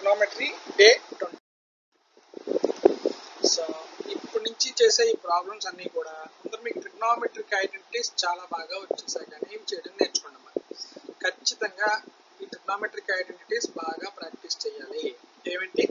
trigonometry day twenty so ఇప్పటి నుంచి చేసే ఈ ప్రాబ్లమ్స్ అన్నీ కూడా ముందర మీకు ట్రిగ్నోమెట్రిక్ ఐడెంటిటీస్ చాలా బాగా వచ్చేసాయి కానీ ఇవి చేయడం నేర్చుకోండి అమ్మా ఖచ్చితంగా ఈ ట్రిగ్నోమెట్రిక్ ఐడెంటిటీస్ బాగా ప్రాక్టీస్ చేయాలి ఏమిటి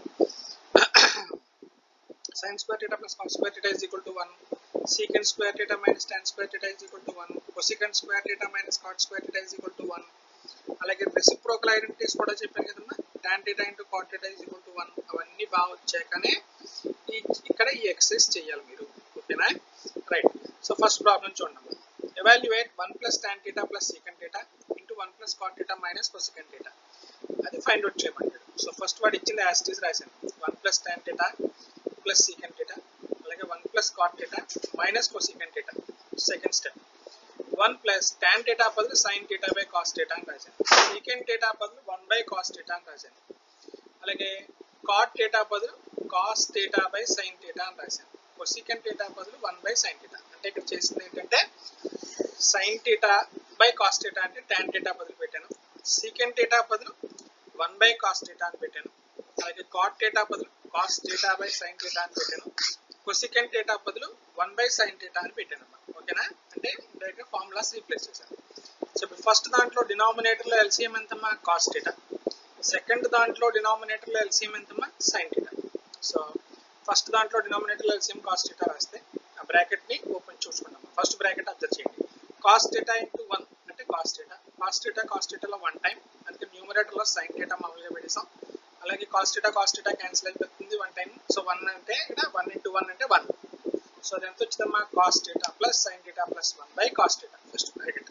sin square theta plus cos square theta is equal to 1 secant square theta minus tan square theta is equal to 1 cosecant square theta minus cot square theta is equal to 1 అలాగే reciprocal identities కూడా చెప్పాను కదమ్మా tan theta into cot theta is equal to 1 అవన్నీ బాగా వచ్చాకనే ఈ ఇక్కడ ఈ exercise చేయాలి మీరు ఓకేనా రైట్ సో ఫస్ట్ ప్రాబ్లం చూడండి evaluate 1 plus tan theta plus secant theta into 1 plus cot theta minus cosecant theta అది ఫైండ్ అవుట్ చేయమంటాడు సో ఫస్ట్ వాడు ఇచ్చింది యాజ్ ఇట్ రాశాను 1 plus tan theta plus secant theta అలాగే one plus cot theta minus cosecant theta second step one plus tan theta బదులు sine theta by cos theta అని రాశాను secant theta బదులు one by cos theta అని రాశాను అలాగే cot theta బదులు cos theta by sine theta అని రాశాను కొసీకెంట్ థీటా బదులు వన్ బై సైన్ థీటా అంటే ఇక్కడ చేసింది ఏంటంటే sine theta by cos theta అంటే టాన్ థీటా బదులు పెట్టాను సీకెంట్ థీటా బదులు వన్ బై కాస్ థీటా అని పెట్టాను అలాగే కాట్ థీటా బదులు cos theta by sine theta అని పెట్టాను కొసికెంట్ థీటా బదులు వన్ బై సైన్ థీటా అని పెట్టాను అన్నమాట ఓకేనా అంటే డైరెక్ట్ ఫార్ములాస్ రీప్లేస్ చేశాను సో ఇప్పుడు ఫస్ట్ దాంట్లో డినామినేటర్లో ఎల్సిఎం ఎంతమ్మా కాస్ థీటా సెకండ్ దాంట్లో డినామినేటర్లో ఎల్సిఎం ఎంతమ్మా సైన్ థీటా సో ఫస్ట్ దాంట్లో డినామినేటర్లో ఎల్సిఎం కాస్ థీటా రాస్తే ఆ బ్రాకెట్ ని ఓపెన్ చూసుకున్నాం ఫస్ట్ బ్రాకెట్ అబ్జర్వ్ చేయండి కాస్ థీటా ఇంటూ వన్ అంటే cos theta cos theta cos థీటాలో వన్ టైం అందుకే న్యూమరేటర్లో సైన్ థీటా మామూలుగా పెట్టేసాం అలాగే cos theta cos theta cancel అయిపోతుంది వన్ టైం సో వన్ అంటే ఇక్కడ వన్ ఇంటూ వన్ అంటే వన్ సో అది ఎంత వచ్చిందమ్మా cos theta plus sine theta plus one by cos theta first bracket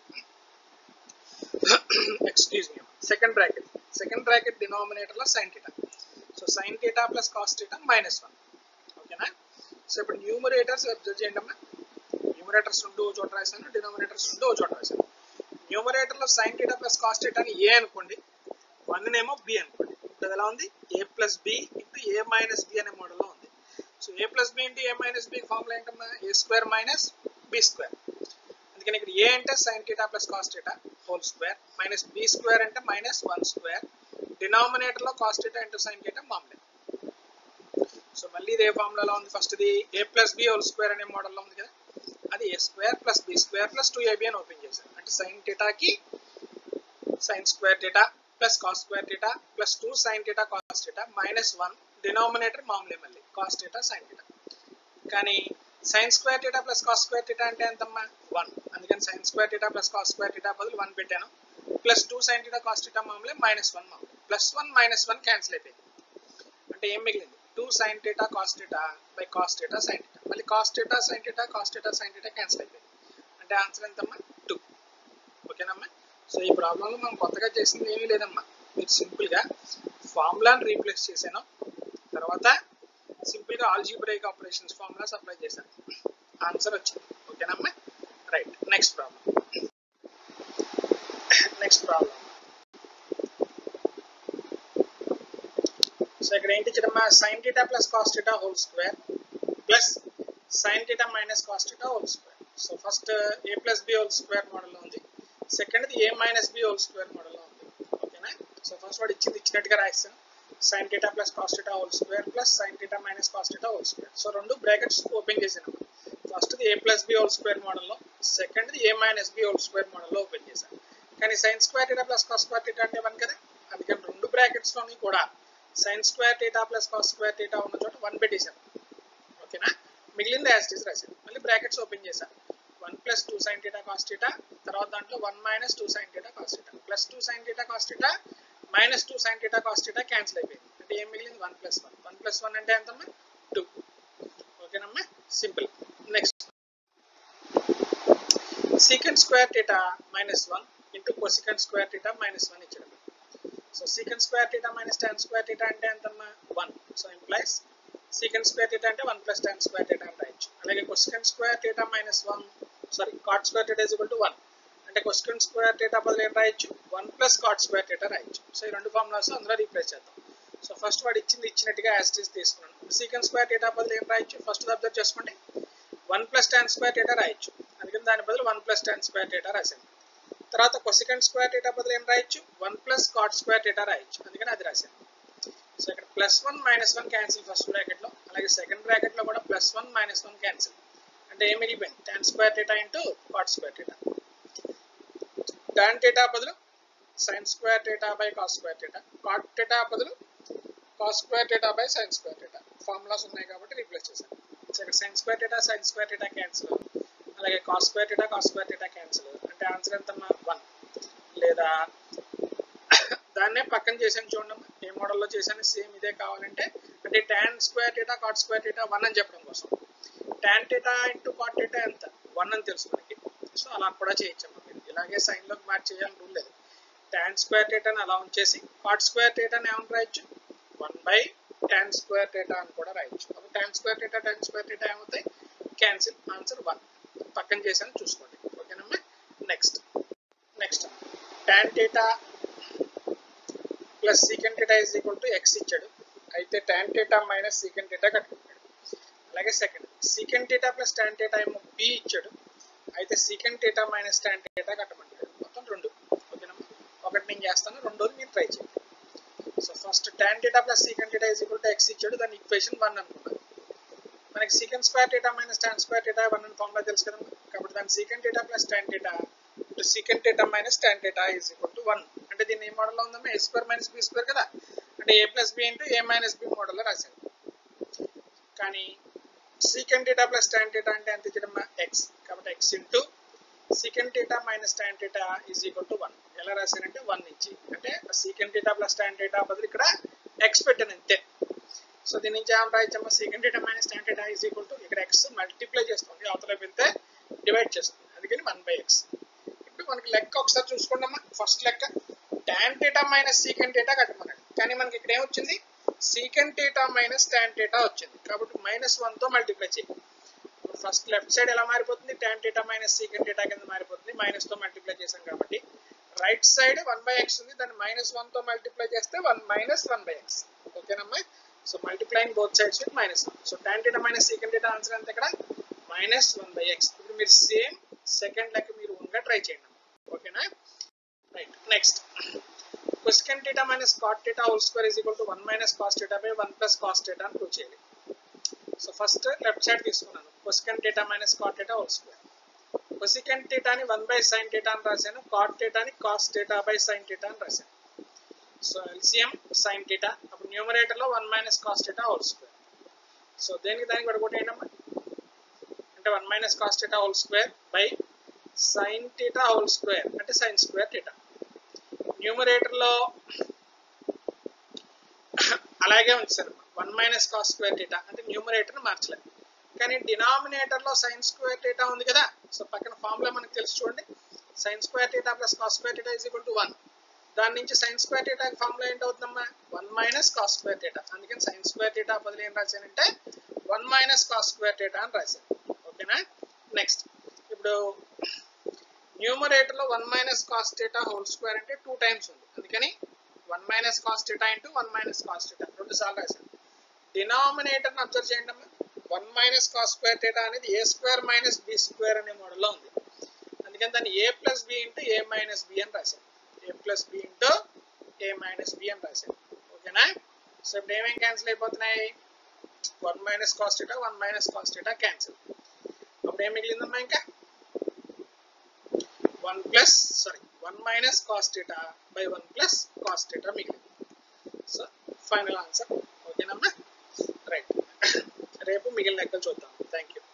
excuse me second bracket second bracket denominator లో sine theta so sine theta plus cos theta minus one ఓకేనా so ఇప్పుడు numerators observe చేయండి అమ్మా numerators రెండు ఓ చోట రాశాను denominators రెండు ఓ చోట రాశాను న్యూమరేటర్ లో sine theta plus cos theta అని ఏ అనుకోండి వన్ నేమో బి అనుకోండి ఇప్పుడు అది ఎలా ఉంది A plus B into A minus B అనే మోడల్లో ఉంది so A plus B into A minus B formula ఏంటమ్మా A square minus B square అందుకని ఇక్కడ ఏ అంటే sine theta plus cos theta whole square minus B square అంటే minus one square denominator లో cos theta into sine theta మామూలే so మళ్ళీ ఇదే ఫార్ములాలో ఉంది ఫస్ట్ ఇది A plus B whole square అనే మోడల్లో ఉంది కదా అది A square plus B square plus two A B అని ఓపెన్ చేశారు అంటే సైన్ థీటాకి sine square theta plus cos square theta plus two sine theta cos theta minus one denominator మామూలే మళ్ళీ కాస్ థీటా సైన్ థీటా కానీ sine square theta plus cos square theta అంటే ఎంతమ్మా one అందుకని sine square theta plus cos square theta బదులు one పెట్టాను plus two sine theta cos theta మామూలే minus one మామూలే plus one minus one cancel అయిపోయింది అంటే ఏం మిగిలింది two sine theta cos theta by cos theta sine theta మళ్ళీ cos theta sine theta cos theta sine theta cancel అయిపోయింది అంటే answer ఎంతమ్మా టూ ఓకేనమ్మా సో ఈ ప్రాబ్లంలో మనం కొత్తగా చేసింది ఏమీ లేదమ్మా మీరు సింపుల్గా ఫార్ములాని రీప్లేస్ చేశాను తర్వాత సింపుల్గా ఆల్జీబ్రేక్ ఆపరేషన్స్ ఫార్ములాస్ అప్లై చేశాను ఆన్సర్ వచ్చింది ఓకేనమ్మా right next problem next problem so ఇక్కడ ఏంటి ఇచ్చాడమ్మా sine theta plus cos theta whole square plus sine theta minus cos theta whole square so first A plus B whole square మోడల్లో ఉంది second A minus B whole square మోడల్లో ఉంది ఓకేనా so first వాడు ఇచ్చింది ఇచ్చినట్టుగా రాస్తాను sine theta plus cos theta whole square plus sine theta minus cos theta whole square so రెండు బ్రాకెట్స్ ఓపెన్ చేశాను first A plus B whole square మోడల్లో second A minus B whole square మోడల్లో open చేశాను కానీ sine square theta plus cos square theta అంటే one కదా అందుకని రెండు బ్రాకెట్స్లోని కూడా sine square theta plus cos square theta ఉన్న చోట వన్ పెట్టేశాను ఓకేనా మిగిలింది యాజ్ టీస్ రాశాను మళ్ళీ బ్రాకెట్స్ ఓపెన్ చేశాను one plus two sine theta cos theta తర్వాత దాంట్లో one minus two sine theta cos theta plus two sine theta cos theta minus two sine theta cos theta cancel అయిపోయింది అంటే ఏం మిగిలింది one plus one one plus one అంటే ఎంతమ్మా two ఓకేనమ్మా simple next secant square theta minus one into cosecant square theta minus one ఇచ్చాడు so secant square theta minus ten square theta అంటే ఎంతమ్మా one so implies secant square theta అంటే one plus tan square theta అని రాయొచ్చు అలాగే cosecant square theta minus one sorry cot square theta is equal to one అంటే cosecant square theta బదులు ఏం రాయొచ్చు one plus cot square theta రాయొచ్చు so ఈ రెండు ఫార్ములాస్ అందులో రీప్లేస్ చేద్దాం సో ఫస్ట్ వాడు ఇచ్చింది ఇచ్చినట్టుగా యాస్టిస్ తీసుకున్నాను సీకెంట్ స్క్వేర్ థీటా బదులు ఏం రాయొచ్చు ఫస్ట్ అబ్జర్వ్ చేసుకోండి one plus tan square theta రాయొచ్చు అందుకని దాని బదులు one plus tan square theta రాశాను తర్వాత కొసికెంట్ స్క్వేర్ థీటా బదులు ఏం రాయొచ్చు one plus cot square theta రాయొచ్చు అందుకని అది రాశాను సో ఇక్కడ plus one minus one cancel first బ్రాకెట్లో అలాగే సెకండ్ బ్రాకెట్లో కూడా plus one minus one cancel అంటే ఏం మిగిలిపోయింది tan square theta into cot square theta tan theta బదులు sin square theta by cos square theta cot theta బదులు cos square theta by sine square theta formulas ఉన్నాయి కాబట్టి replace చేశాను so ఇక్కడ sine square theta sine square theta cancel అలాగే cos square theta cos square theta cancel అంటే answer ఎంత one లేదా దాన్నే పక్కన చేశాను చూడండి ఏ మోడల్లో చేశాను సేమ్ ఇదే కావాలంటే అంటే tan square theta cot square theta one అని చెప్పడం కోసం tan theta into cot theta ఎంత వన్ అని తెలుసు మనకి సో అలా కూడా చేయొచ్చమ్మా మీరు ఇలాగే సైన్లోకి మ్యాచ్ చేయాలని రూల్ లేదు tan స్క్వేర్ టీటాని అలా ఉంచేసి కాట్ స్క్వేర్ టీటాని ఏమని రాయొచ్చు one by tan square theta అని కూడా రాయొచ్చు అప్పుడు tan square theta tan square theta ఏమవుతాయి క్యాన్సిల్ ఆన్సర్ వన్ పక్కన చేశాను చూసుకోండి ఓకేనమ్మా next next tan theta plus secant theta is equal to X ఇచ్చాడు అయితే tan theta minus secant theta కట్టుకుంటాడు అలాగే second secant theta plus tan theta ఏమో బి ఇచ్చాడు అయితే secant theta minus tan theta కట్టమంటాడు మొత్తం రెండు ఓకేనమ్మా ఒకటి నేను చేస్తాను రెండోది మీరు ట్రై చేయండి so first tan theta plus secant theta is equal to X ఇచ్చాడు దాని ఈక్వేషన్ వన్ అనుకున్నాను మనకి secant square theta minus tan square theta one అని ఫార్ములా తెలుసు కదమ్మా కాబట్టి దాని secant theta plus tan theta into secant theta minus tan theta is equal to one అంటే దీన్ని ఏ మోడల్లో ఉందమ్మా A square minus B square కదా అంటే A plus B into A minus B మోడల్లో రాశాను కానీ secant theta plus tan theta అంటే ఎంత ఇచ్చడమ్మా ఎక్స్ కాబట్టి X into secant theta minus tan theta is equal to one ఎలా రాశానంటే వన్ ఇచ్చి అంటే secant theta plus tan theta బదులు ఇక్కడ ఎక్స్ పెట్టాను అంతే సో దీని నుంచి ఏం రాయచ్చమ్మా secant theta minus tan theta is equal to ఇక్కడ ఎక్స్ మల్టిప్లై చేస్తుంది అవతల వెళ్తే డివైడ్ చేస్తుంది అందుకని వన్ బై ఎక్స్ ఇప్పుడు మనకి లెక్క ఒకసారి చూసుకోండి అమ్మా ఫస్ట్ లెక్క tan theta minus secant theta కట్టమన్నాడు కానీ మనకి ఇక్కడ ఏమొచ్చింది secant theta minus tan theta వచ్చింది కాబట్టి మైనస్ తో మల్టిప్లై చేయి ఇప్పుడు ఫస్ట్ లెఫ్ట్ సైడ్ ఎలా మారిపోతుంది tan theta minus secant theta కింద మారిపోతుంది మైనస్ తో మల్టిప్లై చేసాం కాబట్టి right side one by X ఉంది దాన్ని మైనస్ తో మల్టిప్లై చేస్తే one minus one by X ఓకేనమ్మా so multiplying both sides with minus one so tan theta minus secant theta answer ఎంత ఇక్కడ మైనస్ వన్ బై ఎక్స్ ఇప్పుడు మీరు సేమ్ సెకండ్ లెక్క మీరు ఓన్గా ట్రై చేయండి ఓకేనా right next cosecant theta minus cot theta whole square is equal to 1 minus cos theta by 1 plus cos theta అని ప్రూవ్ చేయాలి సో ఫస్ట్ లెఫ్ట్ సైడ్ తీసుకున్నాను cosecant theta minus cot theta whole square cosecant theta ని 1 by sin theta అని రాశాను cot theta ని cos theta by sin theta అని రాశాను so LCM sin theta అప్పుడు న్యూమరేటర్ లో 1 minus cos theta whole square so దేనికి దానికి కూడా ఏంటమ్మా అంటే 1 minus cos theta whole square by sin theta whole square అంటే sin square theta న్యూమరేటర్ లో అలాగే ఉంచాను one minus cos square theta అంటే న్యూమరేటర్ మార్చలేదు కానీ డినామినేటర్ లో సైన్ స్క్వేర్ టీటా ఉంది కదా సో పక్కన ఫార్ములా మనకు తెలుసు చూడండి sine square theta plus cos square theta is equal to one దాని నుంచి సైన్ స్క్వేర్ టీటా ఫార్ములా ఏంటవుతుందమ్మా one minus cos square theta అందుకని సైన్ స్క్వేర్ టీటా బదులు ఏం రాశానంటే one minus cos square theta అని రాశాను ఓకేనా నెక్స్ట్ ఇప్పుడు న్యూమరేటర్ లో one minus cos theta whole square అంటే టూ టైమ్స్ ఉంది అందుకని one minus cos theta into one minus cos theta రెండు సార్లు రాశాను డినామినేటర్ అబ్జర్వ్ చేయండి అమ్మా one minus cos square theta అనేది A square minus B square అనే మోడల్లో ఉంది అందుకని దాన్ని A plus B into A minus B అని రాశాను A plus B into A minus B అని రాశాను ఓకేనా సో ఇప్పుడు ఏమేం క్యాన్సిల్ అయిపోతున్నాయి one minus cos theta one minus cos theta cancel అప్పుడు ఏం మిగిలిందమ్మా ఇంకా one plus sorry one minus cos theta by one plus cos theta మిగిలింది సో ఫైనల్ ఆన్సర్ ఓకేనమ్మా రైట్ రేపు మిగిలిన లెక్కలు చూద్దాం థ్యాంక్ యూ